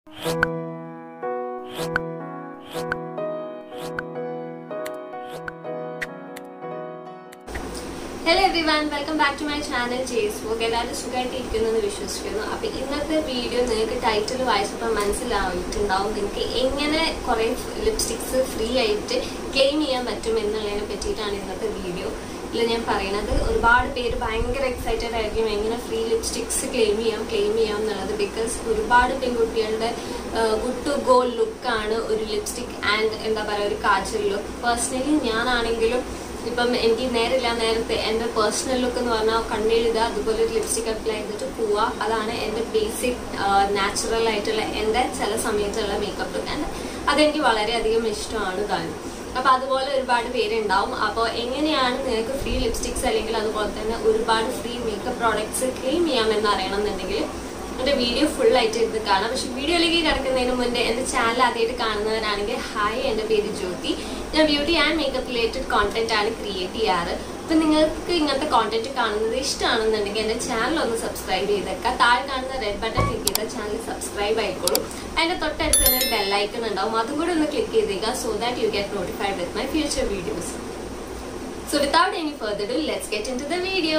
hello everyone welcome back to my channel ജേസ് വോക്ക് എല്ലാവരും സുഖമായിട്ട് ഇരിക്കുന്നെന്ന് വിശ്വസിക്കുന്നു അപ്പൊ ഇന്നത്തെ വീഡിയോ നിങ്ങൾക്ക് ടൈറ്റിൽ വായിച്ചപ്പോൾ മനസ്സിലായിട്ടുണ്ടാവും നിങ്ങൾക്ക് എങ്ങനെ കുറെ ലിപ്സ്റ്റിക്സ് ഫ്രീ ആയിട്ട് ക്ലെയിം ചെയ്യാൻ പറ്റും എന്നുള്ളതിനെ പറ്റിയിട്ടാണ് ഇന്നത്തെ വീഡിയോ ഇതിൽ ഞാൻ പറയുന്നത് ഒരുപാട് പേര് ഭയങ്കര എക്സൈറ്റഡ് ആയിരിക്കും എങ്ങനെ ഫ്രീ ലിപ്സ്റ്റിക്സ് ക്ലെയിം ചെയ്യാം ക്ലെയിം ചെയ്യാം എന്നുള്ളത് ബിക്കോസ് ഒരുപാട് പെൺകുട്ടികളുടെ ഗുഡ് ടു ഗോ ലുക്കാണ് ഒരു ലിപ്സ്റ്റിക് ആൻഡ് എന്താ പറയുക ഒരു കാജൽ ലുക്ക് പേഴ്സണലി ഞാനാണെങ്കിലും ഇപ്പം എനിക്ക് നേരില്ല നേരത്തെ എൻ്റെ പേഴ്സണൽ ലുക്ക് എന്ന് പറഞ്ഞാൽ കണ്ണെഴുതുക അതുപോലെ ഒരു ലിപ്സ്റ്റിക് അപ്ലൈ ചെയ്തിട്ട് പോവുക അതാണ് എൻ്റെ ബേസിക് നാച്ചുറൽ ആയിട്ടുള്ള എൻ്റെ ചില സമയത്തുള്ള മേക്കപ്പ് ലുക്ക് ആൻഡ് അതെനിക്ക് വളരെയധികം ഇഷ്ടമാണ് താനും അപ്പൊ അതുപോലെ ഒരുപാട് പേരുണ്ടാവും അപ്പോൾ എങ്ങനെയാണ് നിങ്ങൾക്ക് ഫ്രീ ലിപ്സ്റ്റിക്സ് അല്ലെങ്കിൽ അതുപോലെ തന്നെ ഒരുപാട് ഫ്രീ മേക്കപ്പ് പ്രോഡക്ട്സ് ക്ലെയിം ചെയ്യാമെന്ന് അറിയണം എന്നുണ്ടെങ്കിൽ എൻ്റെ വീഡിയോ ഫുൾ ആയിട്ട് ഇത് കാണാം പക്ഷെ വീഡിയോയിലേക്ക് കിടക്കുന്നതിന് മുന്നേ എൻ്റെ ചാനൽ ആദ്യമായിട്ട് കാണുന്നവരാണെങ്കിൽ ഹായ് എൻ്റെ പേര് ജ്യോതി ഞാൻ beauty and makeup related content ആണ് ക്രിയേറ്റ് ചെയ്യാറ് അപ്പം നിങ്ങൾക്ക് ഇങ്ങനത്തെ കോണ്ടന്റ് കാണുന്നത് ഇഷ്ടമാണെന്നുണ്ടെങ്കിൽ എൻ്റെ ചാനൽ ഒന്ന് സബ്സ്ക്രൈബ് ചെയ്തേക്കുക താഴെ കാണുന്ന റെഡ് ബട്ടൺ ക്ലിക്ക് ചെയ്താൽ ചാനൽ സബ്സ്ക്രൈബ് ആയിക്കോളും അതിൻ്റെ തൊട്ടടുത്ത് തന്നെ ഒരു ബെല്ലൈക്കൺ ഉണ്ടാവും അതും കൂടെ ഒന്ന് ക്ലിക്ക് ചെയ്തേക്കുക so that you get notified with my future videos so without any further do let's get into the video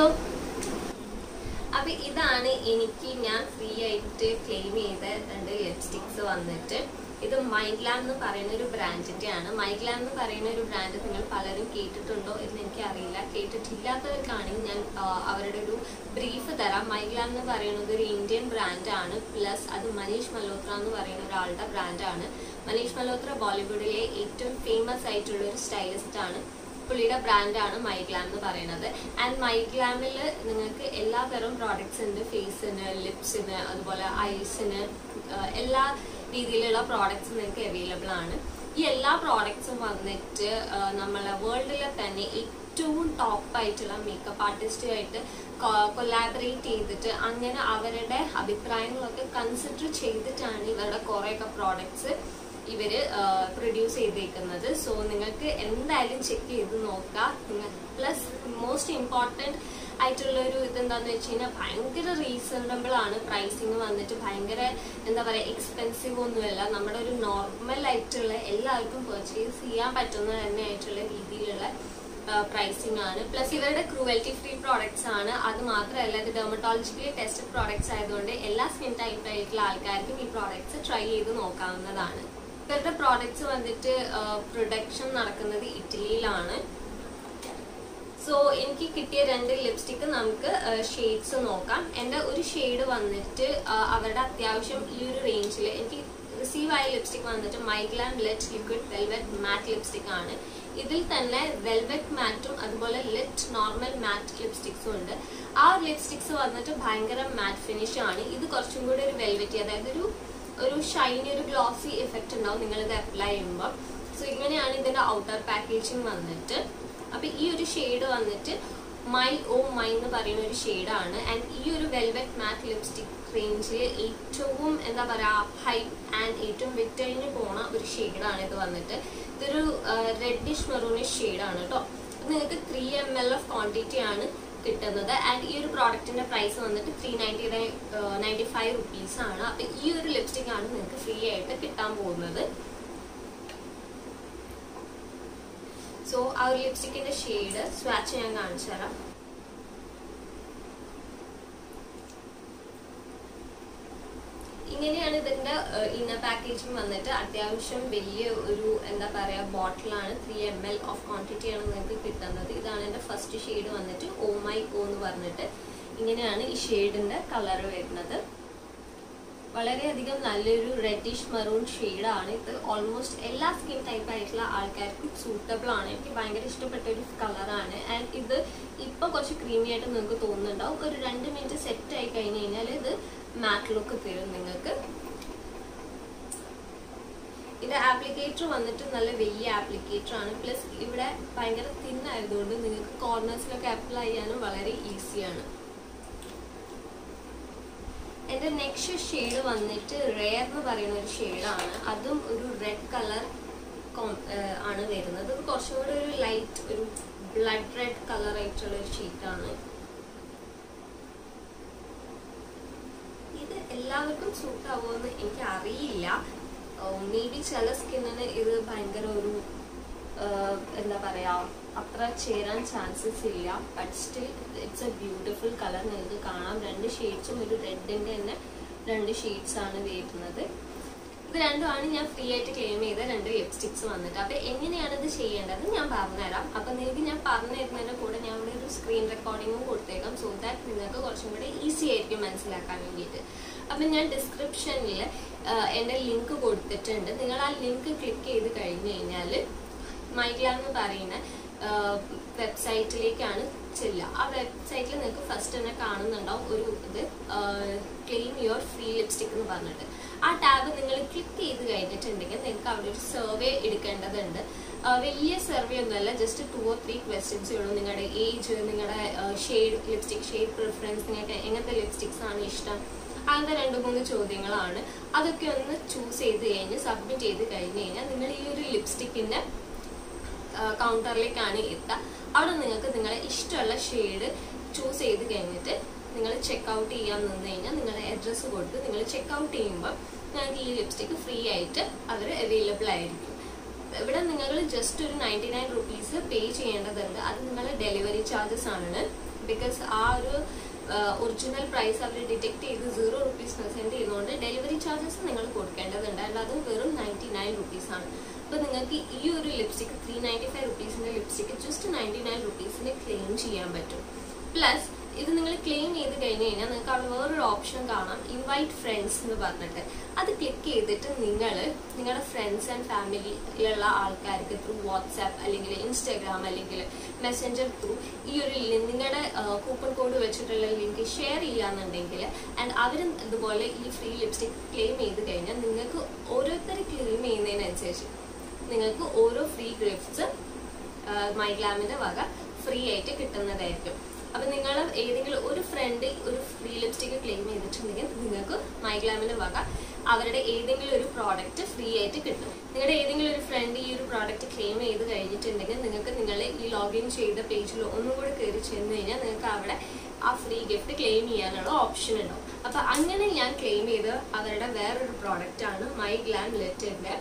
അപ്പൊ ഇതാണ് എനിക്ക് ഞാൻ ഫ്രീ ആയിട്ട് ക്ലെയിം ചെയ്ത രണ്ട് ലിപ്സ്റ്റിക്സ് വന്നിട്ട് ഇത് മൈഗ്ലാം എന്ന് പറയുന്ന ഒരു ബ്രാൻഡിന്റെ ആണ് മൈഗ്ലാം എന്ന് പറയുന്ന ഒരു ബ്രാൻഡ് നിങ്ങൾ പലരും കേട്ടിട്ടുണ്ടോ എന്ന് എനിക്ക് അറിയില്ല കേട്ടിട്ടില്ലാത്തവർക്കാണെങ്കിൽ ഞാൻ ആ, അവരുടെ ഒരു ബ്രീഫ് തരാം മൈഗ്ലാം എന്ന് പറയുന്നത് ഒരു ഇന്ത്യൻ ബ്രാൻഡാണ് പ്ലസ് അത് മനീഷ് മൽഹോത്ര എന്ന് പറയുന്ന ഒരാളുടെ ബ്രാൻഡാണ് മനീഷ് മൽഹോത്ര ബോളിവുഡിലെ ഏറ്റവും ഫേമസ് ആയിട്ടുള്ള ഒരു സ്റ്റൈലിസ്റ്റ് ആണ് പുള്ളിയുടെ ബ്രാൻഡാണ് മൈഗ്ലാം എന്ന് പറയുന്നത് ആൻഡ് മൈഗ്ലാമിൽ നിങ്ങൾക്ക് എല്ലാ തരം പ്രോഡക്ട്സ് ഉണ്ട് ഫേസിന് ലിപ്സിന് അതുപോലെ ഐസിന് എല്ലാ രീതിയിലുള്ള പ്രോഡക്ട്സ് നിങ്ങൾക്ക് അവൈലബിൾ ആണ് ഈ എല്ലാ പ്രോഡക്ട്സും വന്നിട്ട് ആ, നമ്മളെ വേൾഡിലെ തന്നെ ഏറ്റവും ടോപ്പ് ആയിട്ടുള്ള മേക്കപ്പ് ആർട്ടിസ്റ്റുമായിട്ട് കൊലാബറേറ്റ് ചെയ്തിട്ട് അങ്ങനെ അവരുടെ അഭിപ്രായങ്ങളൊക്കെ കൺസിഡർ ചെയ്തിട്ടാണ് ഇവരുടെ കുറേയൊക്കെ പ്രോഡക്ട്സ് ഇവര് പ്രൊഡ്യൂസ് ചെയ്തേക്കുന്നത് സോ നിങ്ങൾക്ക് എന്തായാലും ചെക്ക് ചെയ്ത് നോക്കാം പ്ലസ് മോസ്റ്റ് ഇമ്പോർട്ടൻറ്റ് ആയിട്ടുള്ള ഒരു ഇതെന്താന്ന് വെച്ച് കഴിഞ്ഞാൽ ഭയങ്കര റീസണബിൾ ആണ് പ്രൈസിങ് വന്നിട്ട് ഭയങ്കര എന്താ പറയുക എക്സ്പെൻസീവ് ഒന്നുമല്ല നമ്മുടെ ഒരു നോർമൽ ആയിട്ടുള്ള എല്ലാവർക്കും പർച്ചേസ് ചെയ്യാൻ പറ്റുന്ന തന്നെ ആയിട്ടുള്ള രീതിയിലുള്ള പ്രൈസിംഗ് ആണ് പ്ലസ് ഇവരുടെ ക്രൂവൽറ്റി ഫ്രീ പ്രോഡക്ട്സ് ആണ് അത് മാത്രമല്ല ഇത് ഡെർമറ്റോളജിക്കലി ടെസ്റ്റഡ് പ്രോഡക്ട്സ് ആയതുകൊണ്ട് എല്ലാ സ്കിൻ ടൈപ്പ് ആയിട്ടുള്ള ആൾക്കാർക്കും ഈ പ്രോഡക്ട്സ് ട്രൈ ചെയ്ത് നോക്കാവുന്നതാണ് ഇവരുടെ പ്രോഡക്ട്സ് വന്നിട്ട് പ്രൊഡക്ഷൻ നടക്കുന്നത് ഇറ്റലിയിലാണ് സോ എനിക്ക് കിട്ടിയ രണ്ട് ലിപ്സ്റ്റിക്ക് നമുക്ക് ഷെയ്ഡ്സ് നോക്കാം എൻ്റെ ഒരു ഷെയ്ഡ് വന്നിട്ട് ആ, അവരുടെ അത്യാവശ്യം ഈ ഒരു റേഞ്ചിൽ എനിക്ക് റിസീവ് ആയ ലിപ്സ്റ്റിക് വന്നിട്ട് MyGlamm LIT liquid velvet matte lipstick ആണ് ഇതിൽ തന്നെ വെൽവെറ്റ് മാറ്റും അതുപോലെ ലെറ്റ് നോർമൽ മാറ്റ് ലിപ്സ്റ്റിക്സും ഉണ്ട് ആ ലിപ്സ്റ്റിക്സ് വന്നിട്ട് ഭയങ്കര മാറ്റ് ഫിനിഷ് ആണ് ഇത് കുറച്ചും കൂടി ഒരു വെൽവെറ്റി അതായത് ഒരു ഒരു ഷൈനി ഒരു ഗ്ലോസി എഫക്റ്റ് ഉണ്ടാവും നിങ്ങൾ ഇത് അപ്ലൈ ചെയ്യുമ്പോൾ സോ ഇങ്ങനെയാണ് ഇതിന്റെ ഔട്ടർ പാക്കേജിങ് വന്നിട്ട് അപ്പൊ ഈ ഒരു ഷെയ്ഡ് വന്നിട്ട് മൈ ഓ മൈ എന്ന് പറയുന്ന ഒരു ഷെയ്ഡാണ് ആൻഡ് ഈ ഒരു വെൽവെറ്റ് മാറ്റ് ലിപ്സ്റ്റിക് റേഞ്ചിൽ ഏറ്റവും എന്താ പറയാ ഹൈ ആൻഡ് ഏറ്റവും വിറ്റഴിഞ്ഞ് പോണ ഒരു ഷെയ്ഡാണ് ഇത് വന്നിട്ട് ഇതൊരു റെഡിഷ് മെറൂണിഷ് ഷെയ്ഡാണ് കേട്ടോ നിങ്ങൾക്ക് three M L of quantity ആണ് കിട്ടുന്നത് ആൻഡ് ഈ ഒരു പ്രോഡക്റ്റിന്റെ പ്രൈസ് വന്നിട്ട് three ninety ninety five rupees ആണ് അപ്പൊ ഈ ഒരു ലിപ്സ്റ്റിക് ആണ് നിങ്ങൾക്ക് ഫ്രീ ആയിട്ട് കിട്ടാൻ പോകുന്നത് സോ ആ ഒരു ലിപ്സ്റ്റിക്കിന്റെ ഷെയ്ഡ് സ്വാച്ച് ഞാൻ കാണിച്ചു തരാം ഇങ്ങനെയാണ് ഇതിന്റെ ഇന്നർ പാക്കേജിങ് വന്നിട്ട് അത്യാവശ്യം വലിയ ഒരു എന്താ പറയാ ബോട്ടിലാണ് three M L of quantity ആണ് നിങ്ങൾക്ക് കിട്ടുന്നത് ഇതാണ് എന്റെ ഫസ്റ്റ് ഷെയ്ഡ് വന്നിട്ട് ഓ മൈ ഓ എന്ന് പറഞ്ഞിട്ട് ഇങ്ങനെയാണ് ഈ ഷെയ്ഡിന്റെ കളർ വരുന്നത് വളരെയധികം നല്ലൊരു റെഡിഷ് മെറൂൺ ആണ് ഇത് ഓൾമോസ്റ്റ് എല്ലാ സ്കിൻ ടൈപ്പ് ആയിട്ടുള്ള ആൾക്കാർക്കും സൂട്ടബിൾ ആണ് എനിക്ക് ഭയങ്കര ഇഷ്ടപ്പെട്ട ഒരു കളറാണ് ആൻഡ് ഇത് ഇപ്പൊ കുറച്ച് ക്രീമി ആയിട്ട് നിങ്ങൾക്ക് തോന്നുന്നുണ്ടാവും ഒരു രണ്ട് മിനിറ്റ് സെറ്റ് ആയി കഴിഞ്ഞ് കഴിഞ്ഞാൽ ഇത് മാറ്റ് ലുക്ക് തരും നിങ്ങൾക്ക് ഇത് ആപ്ലിക്കേറ്റർ വന്നിട്ട് നല്ല വലിയ ആപ്ലിക്കേറ്റർ ആണ് പ്ലസ് ഇവിടെ ഭയങ്കര തിൻ ആയതുകൊണ്ട് നിങ്ങൾക്ക് കോർണേഴ്സിലൊക്കെ അപ്ലൈ ചെയ്യാനും വളരെ ഈസിയാണ് എന്റെ നെക്സ്റ്റ് ഷെയ്ഡ് വന്നിട്ട് റെയർ എന്ന് പറയുന്ന ഒരു ഷെയ്ഡാണ് അതും ഒരു റെഡ് കളർ ആണ് വരുന്നത് ഇത് കുറച്ചും കൂടി ഒരു ലൈറ്റ് ഒരു ബ്ലഡ് റെഡ് കളർ ആയിട്ടുള്ള ഒരു ഷീറ്റാണ് ഇത് എല്ലാവർക്കും സൂട്ട് ആവുമെന്ന് എനിക്ക് അറിയില്ല മേ ബി ചില സ്കിന്നിന് ഇത് ഭയങ്കര ഒരു ആഹ്, എന്താ പറയാ അത്ര ചേരാൻ ചാൻസസ് ഇല്ല but still it's a beautiful colour നിങ്ങൾക്ക് കാണാം രണ്ട് ഷെയ്ഡ്സും ഒരു റെഡിന്റെ തന്നെ രണ്ട് ഷെയ്ഡ്സ് ആണ് വരുന്നത് ഇത് രണ്ടുമാണ് ഞാൻ ഫ്രീ ആയിട്ട് ക്ലെയിം ചെയ്ത രണ്ട് ലിപ്സ്റ്റിക്സ് വന്നിട്ട് അപ്പൊ എങ്ങനെയാണ് ഇത് ചെയ്യേണ്ടത് ഞാൻ പറഞ്ഞുതരാം അപ്പൊ നിങ്ങൾക്ക് ഞാൻ പറഞ്ഞു തരുന്നതിന്റെ കൂടെ ഞാൻ ഇവിടെ ഒരു സ്ക്രീൻ റെക്കോർഡിങ്ങും കൊടുത്തേക്കാം സോ ദാറ്റ് നിങ്ങൾക്ക് കുറച്ചും കൂടെ ഈസി ആയിരിക്കും മനസ്സിലാക്കാൻ വേണ്ടിയിട്ട് അപ്പൊ ഞാൻ ഡിസ്ക്രിപ്ഷനിൽ എന്റെ ലിങ്ക് കൊടുത്തിട്ടുണ്ട് നിങ്ങൾ ആ ലിങ്ക് ക്ലിക്ക് ചെയ്ത് കഴിഞ്ഞു കഴിഞ്ഞാൽ മൈഗ്ല എന്ന് പറയുന്ന വെബ്സൈറ്റിലേക്കാണ് ചെല്ലുക ആ വെബ്സൈറ്റിൽ നിങ്ങൾക്ക് ഫസ്റ്റ് തന്നെ കാണുന്നുണ്ടാവും ഒരു ഇത് ക്ലെയിം യുവർ ഫ്രീ ലിപ്സ്റ്റിക് എന്ന് പറഞ്ഞിട്ട് ആ ടാബ് നിങ്ങൾ ക്ലിക്ക് ചെയ്ത് കഴിഞ്ഞിട്ടുണ്ടെങ്കിൽ നിങ്ങൾക്ക് അവിടെ ഒരു സർവേ എടുക്കേണ്ടതുണ്ട് ആ, വലിയ സർവേ ഒന്നുമല്ല ജസ്റ്റ് ടു ഓർ ത്രീ ക്വസ്റ്റ്യൻസേ ഉള്ളൂ നിങ്ങളുടെ ഏജ് നിങ്ങളുടെ ഷെയ്ഡ് ലിപ്സ്റ്റിക് ഷെയ്ഡ് പ്രിഫറൻസ് നിങ്ങൾക്ക് എങ്ങനത്തെ ലിപ്സ്റ്റിക്സ് ആണ് ഇഷ്ടം അങ്ങനത്തെ രണ്ട് മൂന്ന് ചോദ്യങ്ങളാണ് അതൊക്കെ ഒന്ന് ചൂസ് ചെയ്ത് കഴിഞ്ഞ് സബ്മിറ്റ് ചെയ്ത് കഴിഞ്ഞ് കഴിഞ്ഞാൽ നിങ്ങൾ ഈ ഒരു ലിപ്സ്റ്റിക്കിന്റെ കൗണ്ടറിലേക്കാണ് എത്തുക അവിടെ നിങ്ങൾക്ക് നിങ്ങളെ ഇഷ്ടമുള്ള ഷെയ്ഡ് ചൂസ് ചെയ്ത് കഴിഞ്ഞിട്ട് നിങ്ങൾ ചെക്ക് ഔട്ട് ചെയ്യാൻ നിന്ന് കഴിഞ്ഞാൽ നിങ്ങളുടെ അഡ്രസ്സ് കൊടുത്ത് നിങ്ങൾ ചെക്ക് ഔട്ട് ചെയ്യുമ്പോൾ നിങ്ങൾക്ക് ഈ ലിപ്സ്റ്റിക്ക് ഫ്രീ ആയിട്ട് അവർ അവൈലബിൾ ആയിരിക്കും ഇവിടെ നിങ്ങൾ ജസ്റ്റ് ഒരു നയൻറ്റി നയൻ റുപ്പീസ് പേ ചെയ്യേണ്ടതുണ്ട് അത് നിങ്ങളുടെ ഡെലിവറി ചാർജസ് ആണ് ബിക്കോസ് ആ ഒരു ഒറിജിനൽ പ്രൈസ് അവർ ഡിറ്റക്ട് ചെയ്ത് സീറോ റുപ്പീസ് സെൻഡ് ചെയ്യുന്നതുകൊണ്ട് ഡെലിവറി ചാർജസ് നിങ്ങൾ കൊടുക്കേണ്ടതുണ്ട് അല്ലാതെ വെറും നയൻറ്റി നയൻ റുപ്പീസ് ആണ് അപ്പോൾ നിങ്ങൾക്ക് ഈ ഒരു ലിപ്സ്റ്റിക് ത്രീ നയൻറ്റി ഫൈവ് റുപ്പീസിൻ്റെ ലിപ്സ്റ്റിക് ജസ്റ്റ് നയൻറ്റി നയൻ റുപ്പീസിന് ക്ലെയിം ചെയ്യാൻ പറ്റും പ്ലസ് ഇത് നിങ്ങൾ ക്ലെയിം ചെയ്ത് കഴിഞ്ഞ് കഴിഞ്ഞാൽ നിങ്ങൾക്ക് അവിടെ വേറൊരു ഓപ്ഷൻ കാണാം ഇൻവൈറ്റ് ഫ്രണ്ട്സ് എന്ന് പറഞ്ഞിട്ട് അത് ക്ലിക്ക് ചെയ്തിട്ട് നിങ്ങൾ നിങ്ങളുടെ ഫ്രണ്ട്സ് ആൻഡ് ഫാമിലിയിലുള്ള ആൾക്കാർക്ക് ത്രൂ വാട്സാപ്പ് അല്ലെങ്കിൽ ഇൻസ്റ്റാഗ്രാം അല്ലെങ്കിൽ മെസ്സഞ്ചർ ത്രൂ ഈ ഒരു ലിങ്ക് നിങ്ങളുടെ കൂപ്പൺ കോഡ് വെച്ചിട്ടുള്ള ലിങ്ക് ഷെയർ ചെയ്യാന്നുണ്ടെങ്കിൽ ആൻഡ് അവരും ഇതുപോലെ ഈ ഫ്രീ ലിപ്സ്റ്റിക് ക്ലെയിം ചെയ്ത് കഴിഞ്ഞാൽ നിങ്ങൾക്ക് ഓരോരുത്തർ ക്ലെയിം ചെയ്യുന്നതിനനുസരിച്ച് നിങ്ങൾക്ക് ഓരോ ഫ്രീ ഗിഫ്റ്റ്സ് മൈഗ്ലാമിന്റെ വക ഫ്രീ ആയിട്ട് കിട്ടുന്നതായിരിക്കും അപ്പൊ നിങ്ങൾ ഏതെങ്കിലും ഒരു ഫ്രണ്ട് ഒരു ഫ്രീ ലിപ്സ്റ്റിക് ക്ലെയിം ചെയ്തിട്ടുണ്ടെങ്കിൽ നിങ്ങൾക്ക് മൈഗ്ലാമിന്റെ വക അവരുടെ ഏതെങ്കിലും ഒരു പ്രോഡക്റ്റ് ഫ്രീ ആയിട്ട് കിട്ടും നിങ്ങളുടെ ഏതെങ്കിലും ഒരു ഫ്രണ്ട് ഈ ഒരു പ്രോഡക്റ്റ് ക്ലെയിം ചെയ്ത് കഴിഞ്ഞിട്ടുണ്ടെങ്കിൽ നിങ്ങൾക്ക് നിങ്ങൾ ഈ ലോഗിൻ ചെയ്ത പേജിൽ ഒന്നും കൂടെ കയറി ചെന്ന് കഴിഞ്ഞാൽ നിങ്ങൾക്ക് അവിടെ ആ ഫ്രീ ഗിഫ്റ്റ് ക്ലെയിം ചെയ്യാനുള്ള ഓപ്ഷൻ ഉണ്ടാവും അപ്പൊ അങ്ങനെ ഞാൻ ക്ലെയിം ചെയ്ത അവരുടെ വേറൊരു പ്രോഡക്റ്റ് ആണ് മൈ ഗ്ലാം ലെറ്ററിന്റെ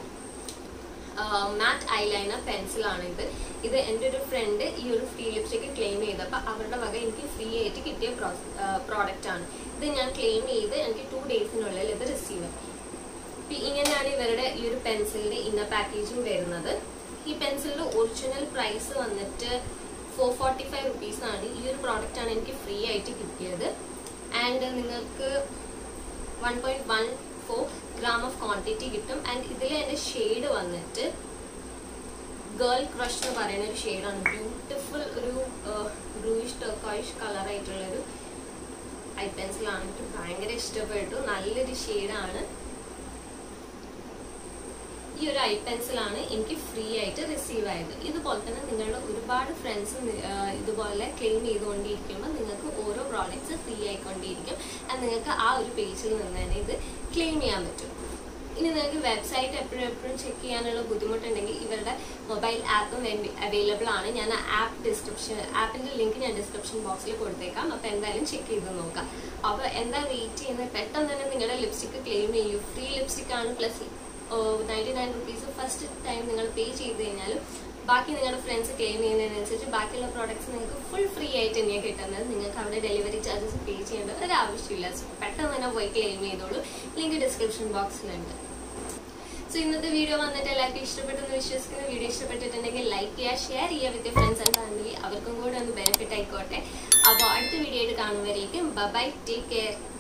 മാറ്റ് ഐലൈനർ പെൻസിലാണ് ഇത് ഇത് എൻ്റെ ഒരു ഫ്രണ്ട് ഈ ഒരു ഫ്രീ ലിപ്സ്റ്റിക്ക് ക്ലെയിം ചെയ്തപ്പോൾ അവരുടെ വക എനിക്ക് ഫ്രീ ആയിട്ട് കിട്ടിയ പ്രോഡക്റ്റ് ആണ് ഇത് ഞാൻ ക്ലെയിം ചെയ്ത് എനിക്ക് ടു ഡേയ്സിനുള്ളിൽ ഇത് റിസീവ് ആയി ഇങ്ങനെയാണ് ഇവരുടെ ഈ ഒരു പെൻസിലിന്റെ ഇന്നർ പാക്കേജിങ് വരുന്നത് ഈ പെൻസിലിന്റെ ഒറിജിനൽ പ്രൈസ് വന്നിട്ട് ഫോർ ഫോർട്ടി ഫൈവ് റുപ്പീസ് ആണ് ഈ ഒരു പ്രോഡക്റ്റ് ആണ് എനിക്ക് ഫ്രീ ആയിട്ട് കിട്ടിയത് ആൻഡ് നിങ്ങൾക്ക് one point one four gram of quantity കിട്ടും ആൻഡ് ഇതിൽ എൻ്റെ ഷെയ്ഡ് വന്നിട്ട് ഗേൾ ക്രഷ് എന്ന് പറയുന്ന ഒരു ഷെയ്ഡാണ് ബ്യൂട്ടിഫുൾ ഒരു ബ്ലൂയിഷ് ടർക്കോയിഷ് കളർ ആയിട്ടുള്ളൊരു ഐ പെൻസിലാണ് എനിക്ക് ഭയങ്കര ഇഷ്ടപ്പെട്ടു നല്ലൊരു ഷെയ്ഡാണ് ഈ ഒരു ഐ പെൻസിലാണ് എനിക്ക് ഫ്രീ ആയിട്ട് റിസീവ് ആയത് ഇതുപോലെ തന്നെ നിങ്ങളുടെ ഒരുപാട് ഫ്രണ്ട്സ് ഇതുപോലെ ക്ലെയിം ചെയ്തുകൊണ്ടിരിക്കുമ്പോൾ നിങ്ങൾക്ക് ഓരോ പ്രോഡക്റ്റ്സ് ഫ്രീ ആയിക്കൊണ്ടിരിക്കും ആൻഡ് നിങ്ങൾക്ക് ആ ഒരു പേജിൽ നിന്ന് തന്നെ ഇത് ക്ലെയിം ചെയ്യാൻ പറ്റും ഇനി നിങ്ങൾക്ക് വെബ്സൈറ്റ് എപ്പോഴും എപ്പോഴും ചെക്ക് ചെയ്യാനുള്ള ബുദ്ധിമുട്ടുണ്ടെങ്കിൽ ഇവരുടെ മൊബൈൽ ആപ്പും അവൈലബിൾ ആണ് ഞാൻ ആ ആപ്പ് ഡിസ്ക്രിപ്ഷൻ ആപ്പിന്റെ ലിങ്ക് ഞാൻ ഡിസ്ക്രിപ്ഷൻ ബോക്സിൽ കൊടുത്തേക്കാം അപ്പോൾ എന്തായാലും ചെക്ക് ചെയ്ത് നോക്കാം അപ്പോൾ എന്താ വെയിറ്റ് ചെയ്യുന്നത് പെട്ടെന്ന് തന്നെ നിങ്ങളുടെ ലിപ്സ്റ്റിക്ക് ക്ലെയിം ചെയ്യൂ ഫ്രീ ലിപ്സ്റ്റിക് ആണ് plus ninety nine rupees first time നിങ്ങൾ പേ ചെയ്ത് കഴിഞ്ഞാലും ബാക്കി നിങ്ങളുടെ ഫ്രണ്ട്സ് ക്ലെയിം ചെയ്യുന്നതിനനുസരിച്ച് ബാക്കിയുള്ള പ്രോഡക്ട്സ് നിങ്ങൾക്ക് ഫുൾ ഫ്രീ ആയിട്ട് തന്നെയാണ് കിട്ടുന്നത് നിങ്ങൾക്ക് അവിടെ ഡെലിവറി ചാർജസ് പേ ചെയ്യേണ്ട ഒരു ആവശ്യമില്ല സോ പെട്ടെന്ന് തന്നെ പോയി ക്ലെയിം ചെയ്തോളൂ ലിങ്ക് ഡിസ്ക്രിപ്ഷൻ ബോക്സിലുണ്ട് സോ ഇന്നത്തെ വീഡിയോ വന്നിട്ട് എല്ലാവർക്കും ഇഷ്ടപ്പെട്ടെന്ന് വിശ്വസിക്കുന്ന വീഡിയോ ഇഷ്ടപ്പെട്ടിട്ടുണ്ടെങ്കിൽ ലൈക്ക് ചെയ്യുക ഷെയർ ചെയ്യുക വിത്ത് ഫ്രണ്ട്സ് ആൻഡ് ഫാമിലി അവർക്കും കൂടെ ഒന്ന് ബെനിഫിറ്റ് ആയിക്കോട്ടെ അപ്പോൾ അടുത്ത വീഡിയോ ആയിട്ട് കാണുമ്പോഴേക്കും ബൈ ടേക്ക് കെയർ